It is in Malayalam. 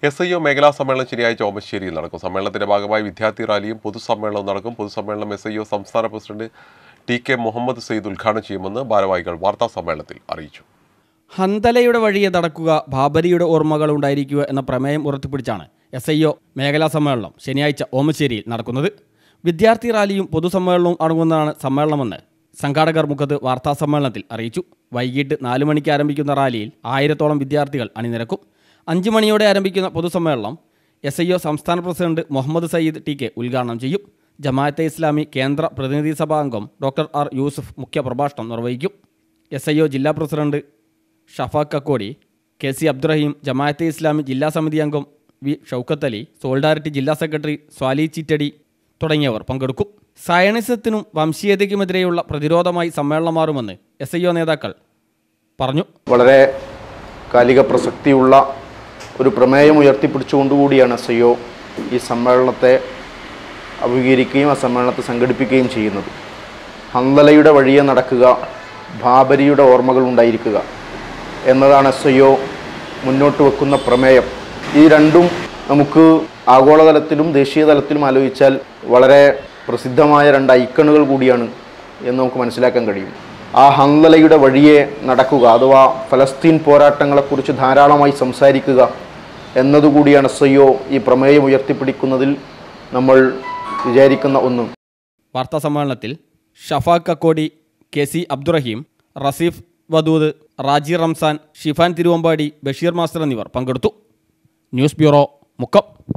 എസ് ഐ ഒ മേഖലാ സമ്മേളനം ശനിയാഴ്ച ഓമശ്ശേരിയിൽ നടക്കും സമ്മേളനത്തിന്റെ ഭാഗമായി വിദ്യാർത്ഥി റാലിയും പൊതുസമ്മേളനവും നടക്കും പൊതുസമ്മേളനം എസ് ഐ ഒ സംസ്ഥാന president T K Muhammad Sayyid ഉദ്ഘാടനം ചെയ്യുമെന്ന് ഭാരവാഹികൾ വാർത്താ സമ്മേളനത്തിൽ അറിയിച്ചു ഹന്തലയുടെ വഴിയെ നടക്കുക ബാബരിയുടെ ഓർമ്മകൾ ഉണ്ടായിരിക്കുക എന്ന പ്രമേയം ഉയർത്തിപ്പിടിച്ചാണ് എസ് ഐ ഒ മേഖലാ സമ്മേളനം ശനിയാഴ്ച ഓമശ്ശേരിയിൽ നടക്കുന്നത് വിദ്യാർത്ഥി റാലിയും പൊതുസമ്മേളനവും അടങ്ങുന്നതാണ് സമ്മേളനമെന്ന് സംഘാടകർ മുഖത്ത് വാർത്താ സമ്മേളനത്തിൽ അറിയിച്ചു വൈകിട്ട് നാല് മണിക്ക് ആരംഭിക്കുന്ന റാലിയിൽ ആയിരത്തോളം വിദ്യാർത്ഥികൾ അണിനിരക്കും അഞ്ച് മണിയോടെ ആരംഭിക്കുന്ന പൊതുസമ്മേളനം എസ് ഐ ഒ സംസ്ഥാന president Muhammad Sayyid T K ഉദ്ഘാടനം ചെയ്യും ജമാഅത്തെ ഇസ്ലാമി കേന്ദ്ര പ്രതിനിധി സഭാ അംഗം ഡോക്ടർ ആർ യൂസുഫ് മുഖ്യപ്രഭാഷണം നിർവഹിക്കും എസ് ഐ ഒ ജില്ലാ president Shafaq Kakkodi K C Abdurahim Jamaat Islami ജില്ലാ സമിതി അംഗം വി ഷൗക്കത്ത് അലി സോളിഡാരിറ്റി ജില്ലാ സെക്രട്ടറി സ്വാലി ചിറ്റടി തുടങ്ങിയവർ പങ്കെടുക്കും സയണിസത്തിനും വംശീയതയ്ക്കുമെതിരെയുള്ള പ്രതിരോധമായി സമ്മേളനം മാറുമെന്ന് എസ് ഐ ഒ നേതാക്കൾ പറഞ്ഞു വളരെ കാലിക പ്രസക്തിയുള്ള ഒരു പ്രമേയം ഉയർത്തിപ്പിടിച്ചുകൊണ്ടുകൂടിയാണ് എസ് ഐ ഒ ഈ സമ്മേളനത്തെ അഭിമുഖീകരിക്കുകയും ആ സമ്മേളനത്തെ സംഘടിപ്പിക്കുകയും ചെയ്യുന്നത് ഹന്തലയുടെ വഴിയെ നടക്കുക ബാബരിയുടെ ഓർമ്മകൾ ഉണ്ടായിരിക്കുക എന്നതാണ് എസ് ഐ ഒ മുന്നോട്ട് വെക്കുന്ന പ്രമേയം ഈ രണ്ടും നമുക്ക് ആഗോളതലത്തിലും ദേശീയ തലത്തിലും ആലോചിച്ചാൽ വളരെ പ്രസിദ്ധമായ രണ്ട് ഐക്കണുകൾ കൂടിയാണ് എന്ന് നമുക്ക് മനസ്സിലാക്കാൻ കഴിയും ആ ഹന്തലയുടെ വഴിയെ നടക്കുക അഥവാ ഫലസ്തീൻ പോരാട്ടങ്ങളെക്കുറിച്ച് ധാരാളമായി സംസാരിക്കുക എന്നതുകൂടിയാണ് എസ് ഐ ഒ ഈ പ്രമേയം ഉയർത്തിപ്പിടിക്കുന്നതിൽ നമ്മൾ വിചാരിക്കുന്ന ഒന്ന് വാർത്താ സമ്മേളനത്തിൽ Shafaq Kakkodi K C Abdurahim Rasif Wadood Raji Ramzan Shifan Thiruvambady Basheer master എന്നിവർ പങ്കെടുത്തു ന്യൂസ് ബ്യൂറോ മുക്കം